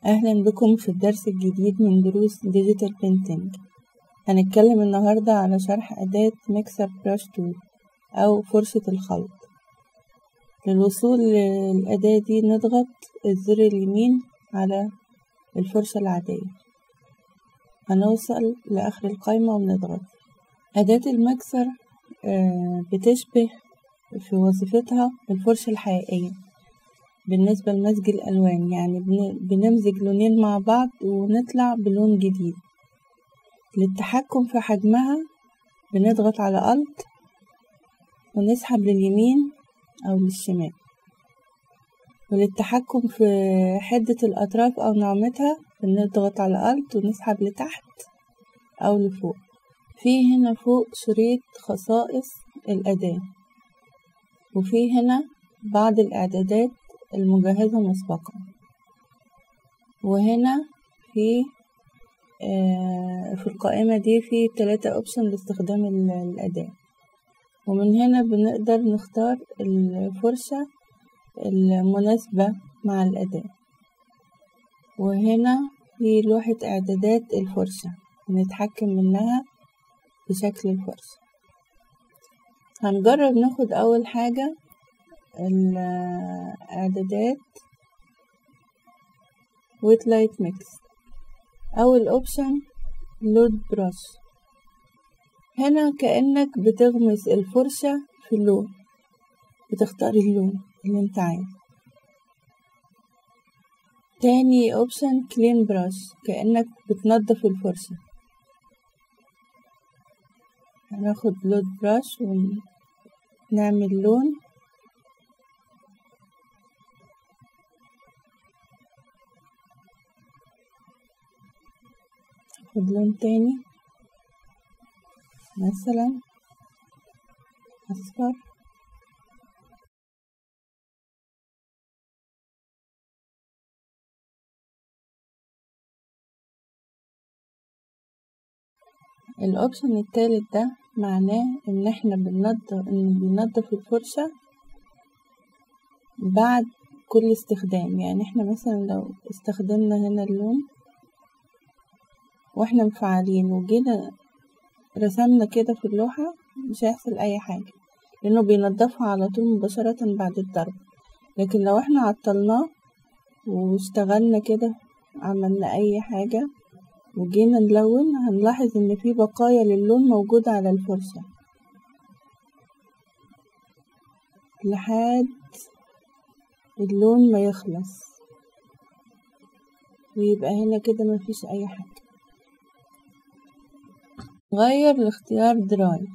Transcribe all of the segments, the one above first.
أهلا بكم في الدرس الجديد من دروس ديجيتال بينتينج هنتكلم النهاردة على شرح أداة ميكسر براش تول أو فرشة الخلط للوصول للأداة دي نضغط الزر اليمين على الفرشة العادية هنوصل لآخر القايمة ونضغط أداة المكسر بتشبه في وظيفتها الفرشة الحقيقية بالنسبة لمزج الألوان يعني بنمزج لونين مع بعض ونطلع بلون جديد للتحكم في حجمها بنضغط على ألت ونسحب لليمين أو للشمال وللتحكم في حدة الأطراف أو نعومتها بنضغط على ألت ونسحب لتحت أو لفوق في هنا فوق شريط خصائص الأداة وفي هنا بعض الإعدادات المجهزة مسبقا وهنا في في القائمة دي في تلاتة اوبشن لاستخدام الأداة ومن هنا بنقدر نختار الفرشة المناسبة مع الأداة وهنا في لوحة إعدادات الفرشة بنتحكم منها بشكل الفرشة هنجرب ناخد أول حاجة الإعدادات ويت لايت ميكس أول أوبشن لود براش هنا كأنك بتغمس الفرشة في اللون بتختار اللون اللي انت عايزه تاني اوبشن كلين براش كأنك بتنضف الفرشة هناخد لود براش ونعمل لون ناخد لون تاني مثلا أصفر الأوبشن التالت ده معناه إن احنا بننضف إن بننضف الفرشة بعد كل استخدام يعني احنا مثلا لو استخدمنا هنا اللون واحنا مفعلين وجينا رسمنا كده في اللوحة مش هيحصل أي حاجة لأنه بينضفها على طول مباشرة بعد الضرب لكن لو احنا عطلناه واشتغلنا كده عملنا أي حاجة وجينا نلون هنلاحظ إن في بقايا للون موجودة على الفرشة لحد اللون ما يخلص ويبقى هنا كده مفيش أي حاجة غير لاختيار دراي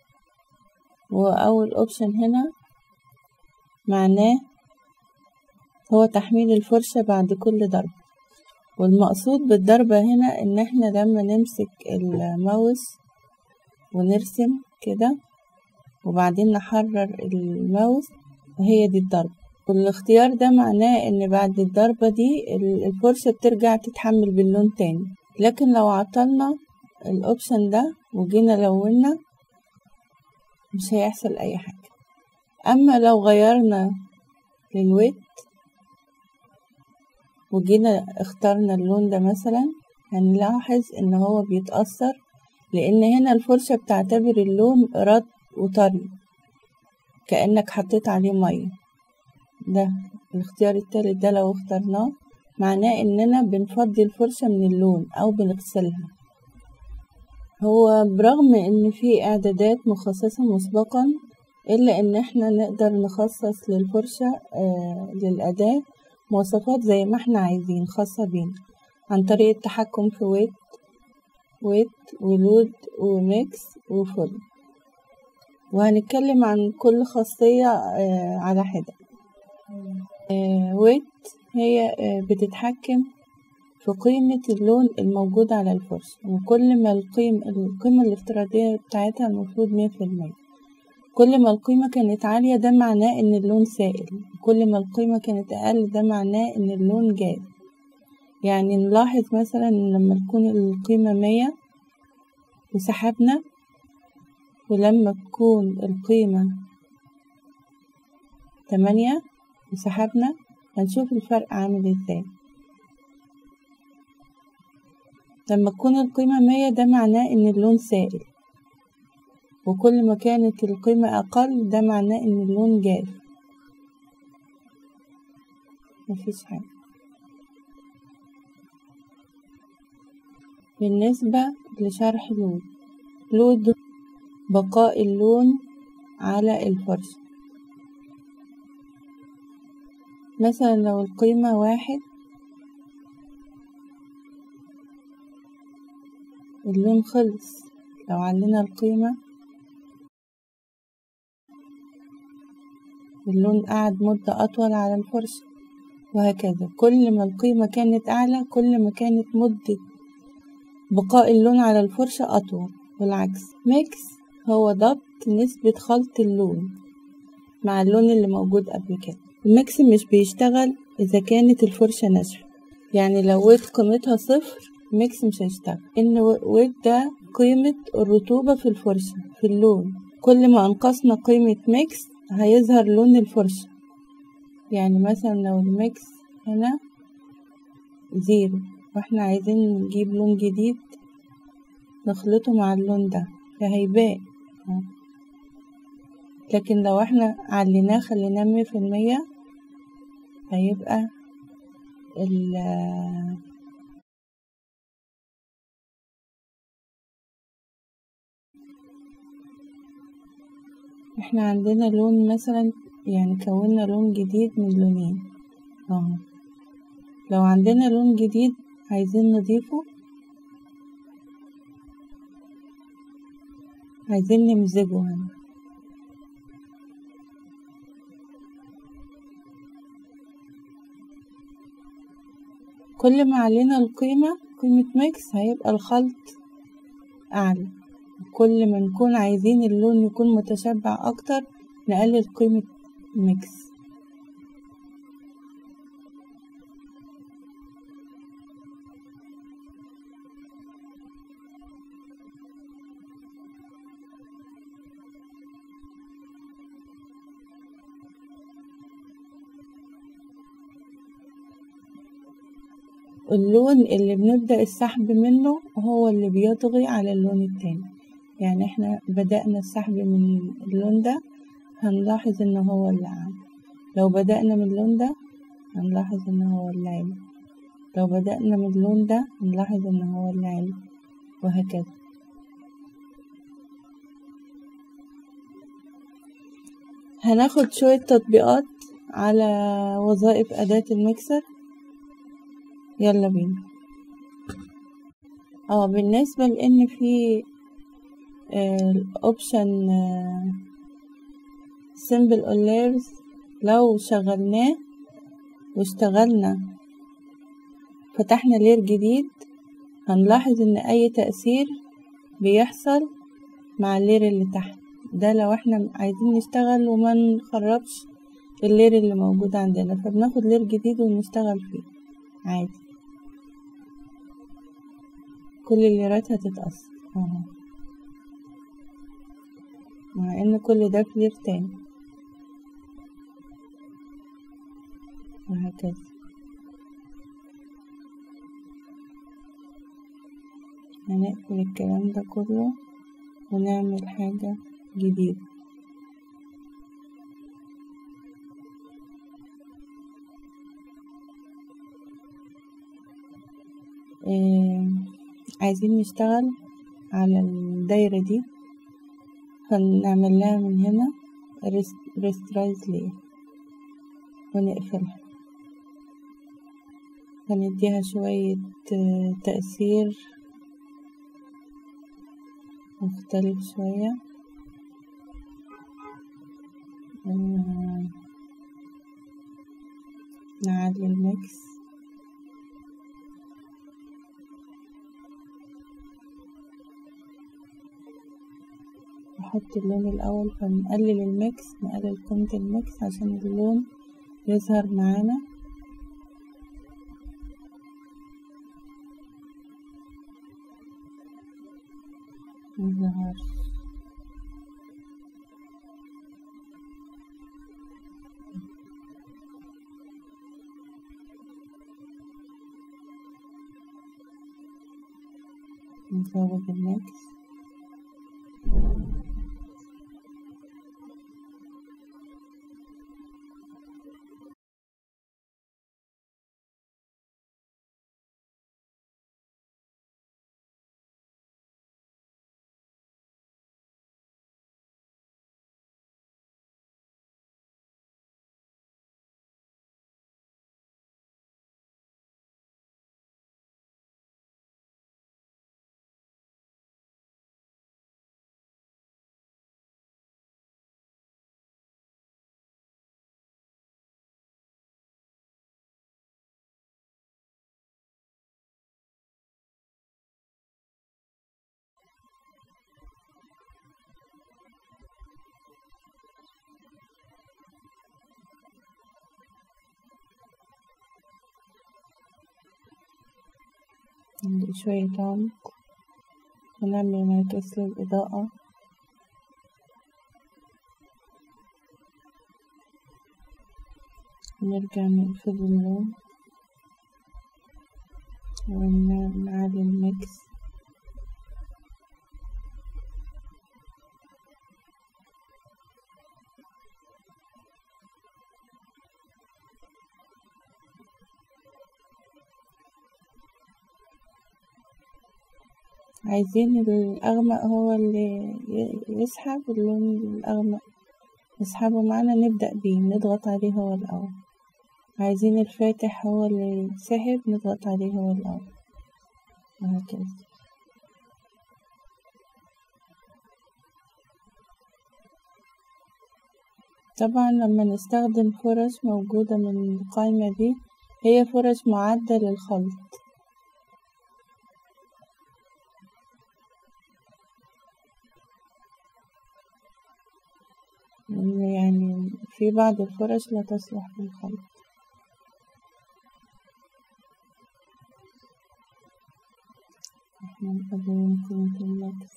وأول أوبشن هنا معناه هو تحميل الفرشة بعد كل ضربة والمقصود بالضربة هنا إن احنا لما نمسك الماوس ونرسم كده وبعدين نحرر الماوس وهي دي الضربة والاختيار ده معناه إن بعد الضربة دي الفرشة بترجع تتحمل باللون تاني لكن لو عطلنا الاوبشن ده وجينا لونا مش هيحصل اي حاجة اما لو غيرنا للويت وجينا اخترنا اللون ده مثلا هنلاحظ ان هو بيتأثر لان هنا الفرشة بتعتبر اللون رد وطري كأنك حطيت عليه مية ده الاختيار التالت ده لو اخترناه معناه اننا بنفضي الفرشة من اللون او بنغسلها هو برغم ان في اعدادات مخصصة مسبقا الا ان احنا نقدر نخصص للفرشة آه للأداة مواصفات زي ما احنا عايزين خاصة بينا عن طريق التحكم في ويت ويت ولود وميكس وفل وهنتكلم عن كل خاصية آه على حدة آه ويت هي آه بتتحكم في قيمة اللون الموجود على الفرشة وكل ما القيم القيمة الافتراضية بتاعتها المفروض مية في المية كل ما القيمة كانت عالية ده معناه إن اللون سائل كل ما القيمة كانت أقل ده معناه إن اللون جاف يعني نلاحظ مثلا إن لما تكون القيمة مية وسحبنا ولما تكون القيمة تمانية وسحبنا هنشوف الفرق عامل ازاي لما تكون القيمة مية ده معناه إن اللون سائل وكل ما كانت القيمة أقل ده معناه إن اللون جاف مفيش حاجة بالنسبة لشرح لود لود بقاء اللون على الفرشة مثلا لو القيمة واحد اللون خلص لو علينا القيمة اللون قعد مدة أطول على الفرشة وهكذا كل ما القيمة كانت أعلى كل ما كانت مدة بقاء اللون على الفرشة أطول والعكس ميكس هو ضبط نسبة خلط اللون مع اللون اللي موجود قبل كده الميكس مش بيشتغل إذا كانت الفرشة ناشفة يعني لو ويت قيمتها صفر ميكس مش هيشتغل إن ويت ده قيمة الرطوبة في الفرشة في اللون كل ما أنقصنا قيمة ميكس هيظهر لون الفرشة يعني مثلا لو الميكس هنا زيرو واحنا عايزين نجيب لون جديد نخلطه مع اللون ده فهيبان لكن لو احنا عليناه خليناه مية في المية هيبقى ال احنا عندنا لون مثلا يعني كونا لون جديد من لونين اهو لو عندنا لون جديد عايزين نضيفه عايزين نمزجه هنا كل ما علينا القيمة قيمة ميكس هيبقى الخلط أعلى كل ما نكون عايزين اللون يكون متشبع أكتر نقلل قيمة ميكس اللون اللي بنبدأ السحب منه هو اللي بيطغي على اللون التاني يعني احنا بدأنا السحب من اللون ده هنلاحظ ان هو اللي أعلى لو بدأنا من اللون ده هنلاحظ ان هو اللي عالي لو بدأنا من اللون ده هنلاحظ ان هو اللي عالي وهكذا هناخد شوية تطبيقات على وظائف أداة المكسر يلا بينا اه بالنسبة لان في الاوبشن سيمبل اون layers لو شغلناه واشتغلنا فتحنا لير جديد هنلاحظ ان اي تأثير بيحصل مع اللير اللي تحت ده لو احنا عايزين نشتغل وما نخربش اللير اللي موجود عندنا فبناخد لير جديد ونشتغل فيه عادي كل الليرات هتتأثر اهو مع ان كل ده في لير تاني وهكذا هنقفل الكلام ده كله ونعمل حاجة جديدة إيه عايزين نشتغل على الدايرة دي فنعمل لها من هنا ريسترايز ليه ونقفلها هنديها شوية تأثير مختلف شوية نعلي الميكس نحط اللون الأول فنقلل الميكس نقلل قيمة الميكس عشان اللون يظهر معانا مظهرش نزود الميكس عندي شوية عمق ونعمل انعكاس للإضاءة نرجع ننفذ اللون ونعلي الميكس عايزين الأغمق هو اللي يسحب اللون الأغمق نسحبه معانا نبدأ بيه نضغط عليه هو الأول عايزين الفاتح هو اللي يتسحب نضغط عليه هو الأول وهكذا طبعا لما نستخدم فرش موجودة من القايمة دي هي فرش معدة للخلط يعني في بعض الفرش لا تصلح للخلط احنا نقدم قيمة المكس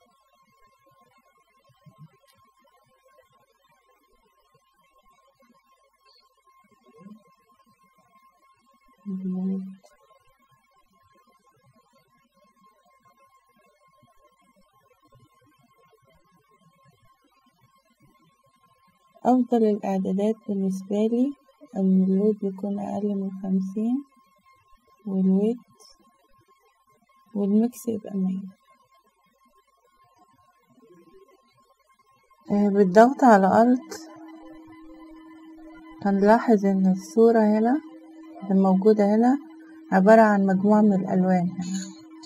أفضل الإعدادات بالنسبة لي إن اللود يكون أقل من خمسين والويت والميكس يبقى مية بالضغط على ألت هنلاحظ إن الصورة هنا الموجودة هنا عبارة عن مجموعة من الألوان هنا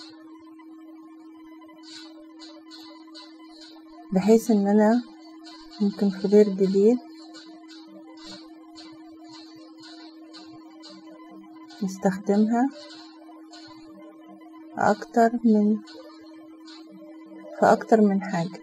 بحيث إن أنا ممكن في غير جديد نستخدمها أكتر من في أكتر من حاجة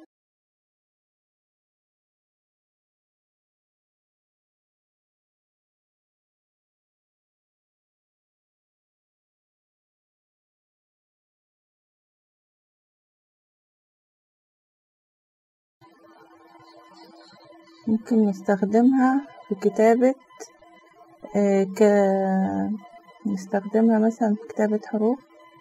ممكن نستخدمها في كتابة ك نستخدمها مثلا في كتابة حروف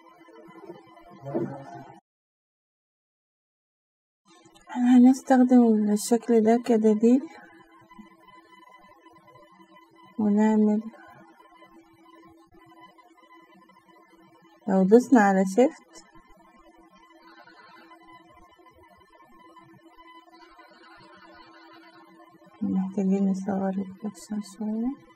هنستخدم الشكل ده كدليل ونعمل لو دوسنا على شيفت محتاجين نصغر الفرشة شوية